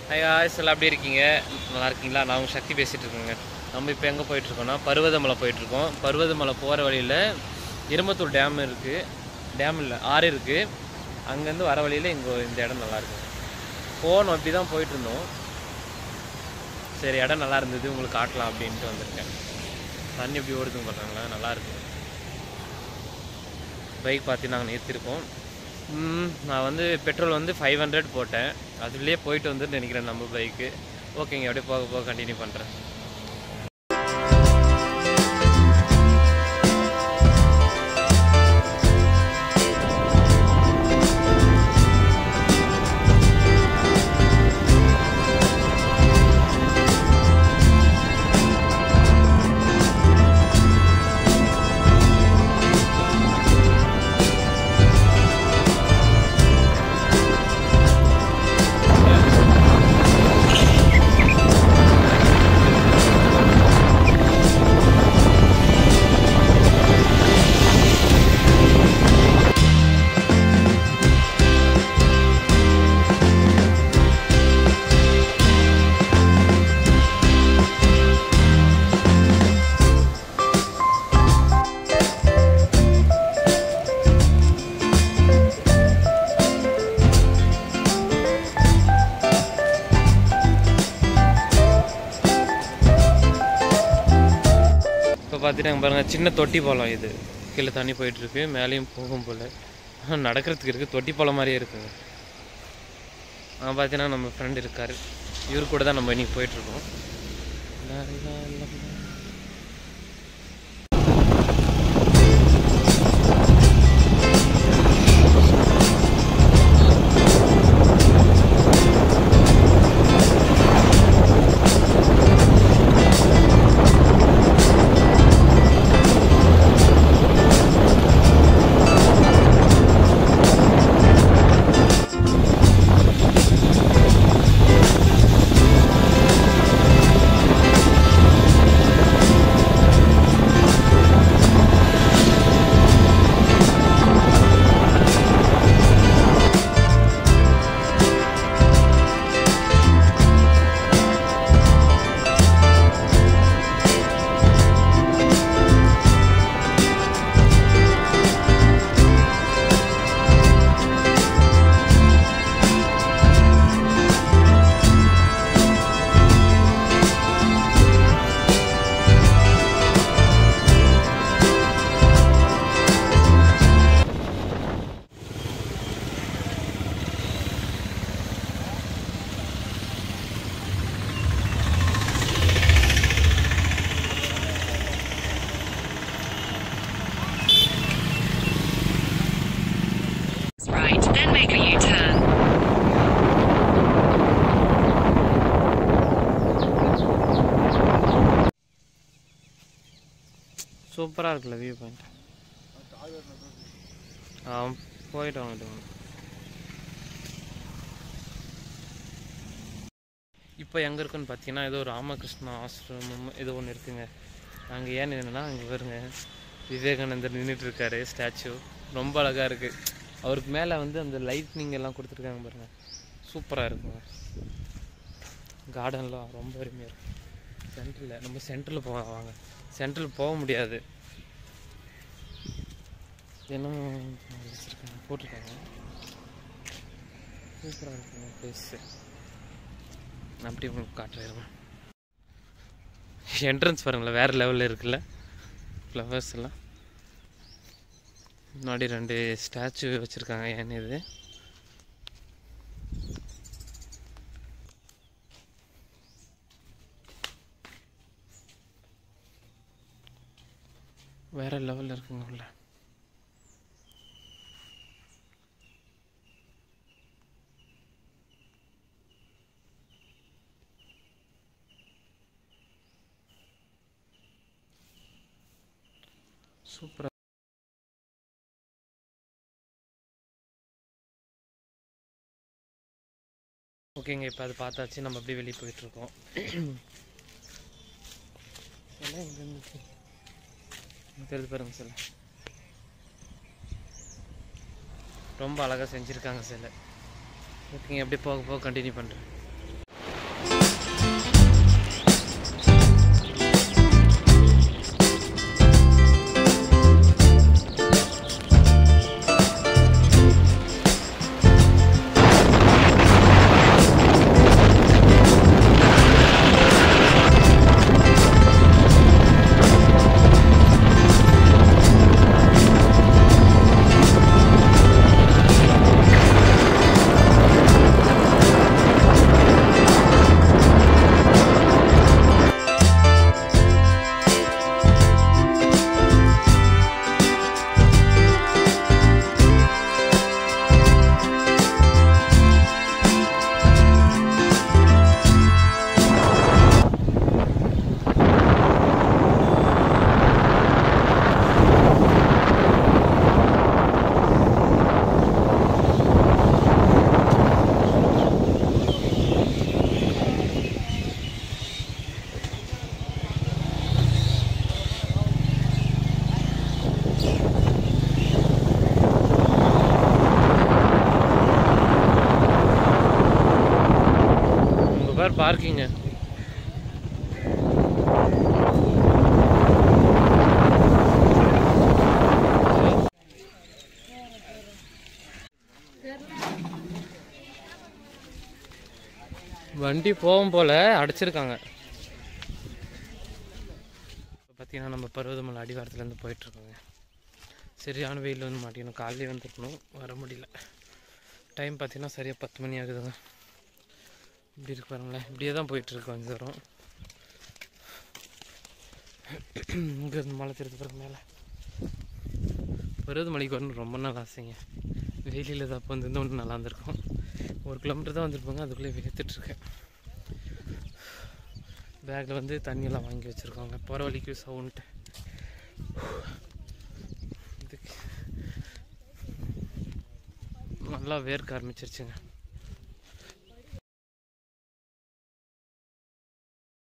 Hi guys எல்லாம் எப்படி இருக்கீங்க நல்லா இருக்கீங்களா நான் உங்கள் சக்தி பேசிகிட்டு இருக்கேங்க நம்ம இப்போ எங்கே போயிட்டுருக்கோம்னா பருவதமலை போயிட்டுருக்கோம் பருவதமலை போகிற வழியில் இரும்பத்தூர் டேம் இருக்குது டேம் இல்லை ஆறு இருக்குது அங்கேருந்து வர வழியில் இங்கே இந்த இடம் நல்லா இருக்கு போனோம் அப்படி தான் போயிட்டு இருந்தோம் சரி இடம் நல்லா இருந்தது உங்களுக்கு காட்டலாம் அப்படின்ட்டு வந்திருக்கேன் தண்ணி எப்படி ஓடுதுன்னு பண்ணுறாங்களா நல்லா இருக்கு பைக் பார்த்து நாங்கள் நிறுத்திருக்கோம் ம், நான் வந்து பெட்ரோல் வந்து ஃபைவ் ஹண்ட்ரட் போட்டேன் அதுலேயே போயிட்டு வந்துட்டு நினைக்கிறேன் நம்ம பைக்கு ஓகேங்க அப்படியே போக போக கண்டினியூ பண்ணுறேன் இப்போ பார்த்தீங்கன்னா பாருங்கள் சின்ன தொட்டி பாலம் இது கீழே தண்ணி போயிட்டுருக்கு மேலேயும் போகும் போல் நடக்கிறதுக்கு இருக்குது தொட்டி பாலம் மாதிரியே இருக்குங்க ஆ பார்த்தீங்கன்னா நம்ம ஃப்ரெண்ட் இருக்கார் இவர் கூட தான் நம்ம இன்னைக்கு போயிட்டுருக்கோம் Right, then make a U-turn. சூப்பராக இருக்குல்ல வியூ பாயிண்ட் ஆ போயிட்டு வாங்கிட்டு வாங்க இப்போ எங்கே இருக்குன்னு பார்த்தீங்கன்னா ஏதோ ராமகிருஷ்ணா ஆசிரமம் ஏதோ ஒன்று இருக்குங்க அங்கே ஏன் நின்றுனா அங்கே வருங்க விவேகானந்தர் நின்றுட்டு இருக்காரு ஸ்டாச்சு ரொம்ப அழகாக இருக்குது அவருக்கு மேலே வந்து அந்த லைட்னிங் எல்லாம் கொடுத்துருக்காங்க பாருங்க சூப்பராக இருக்குங்க கார்டன்லாம் ரொம்ப அருமையாக இருக்கும் சென்டரில் நம்ம சென்டரில் போக வாங்க சென்டரில் போக முடியாது என்ன வச்சுருக்காங்க போட்டிருக்காங்க சூப்பராக இருக்குங்க ப்ளேஸு நான் அப்படியே உங்களுக்கு காட்டுறேன் என்ட்ரன்ஸ் பாருங்களேன் வேறு லெவலில் இருக்குல்ல ஃப்ளவர்ஸ் எல்லாம் முன்னாடி ரெண்டு ஸ்டாச்சு வச்சுருக்காங்க ஏன்னு இது வேற லெவலில் இருக்குங்க உள்ள சூப்பராக ஓகேங்க இப்போ அது பார்த்தாச்சு நம்ம அப்படியே வெளியே போயிட்டுருக்கோம் எல்லாம் எங்கே இருந்துச்சு தெரிஞ்சு பாருங்க சிலை ரொம்ப அழகாக செஞ்சுருக்காங்க சிலை ஓகேங்க அப்படியே போக போக கண்டினியூ பண்ணுறேன் பார் பார்க்கிங்க வண்டி போகும் போல அடைச்சிருக்காங்க இப்போ பார்த்தீங்கன்னா நம்ம பருவதமலை அடிவாரத்துலேருந்து போயிட்டுருக்கோங்க சரியான வெயில் வந்து மாட்டிக்கணும் காலையிலே வந்துருக்கணும் வர முடியல டைம் பார்த்தீங்கன்னா சரியாக பத்து மணி ஆகுதுங்க இப்படி இருக்கு பாருங்களேன் இப்படியே தான் போயிட்டுருக்கோம் இந்த தூரம் இங்கேருந்து மலை திருத்து பிறகு மேலே பருவதமலைக்கு வரணும் ரொம்ப நாள் ஆசைங்க வெயிலில் தான் அப்போ வந்து இன்னும் நல்லா இருந்திருக்கும் ஒரு கிலோமீட்டர் தான் வந்திருப்பாங்க அதுக்குள்ளே வேத்துட்ருக்கேன் பேக்கில் வந்து தண்ணியெல்லாம் வாங்கி வச்சுருக்காங்க போகிற வழிக்கு சவுண்ட்டு இதுக்கு நல்லா வேர்க்க ஆரம்பிச்சிருச்சுங்க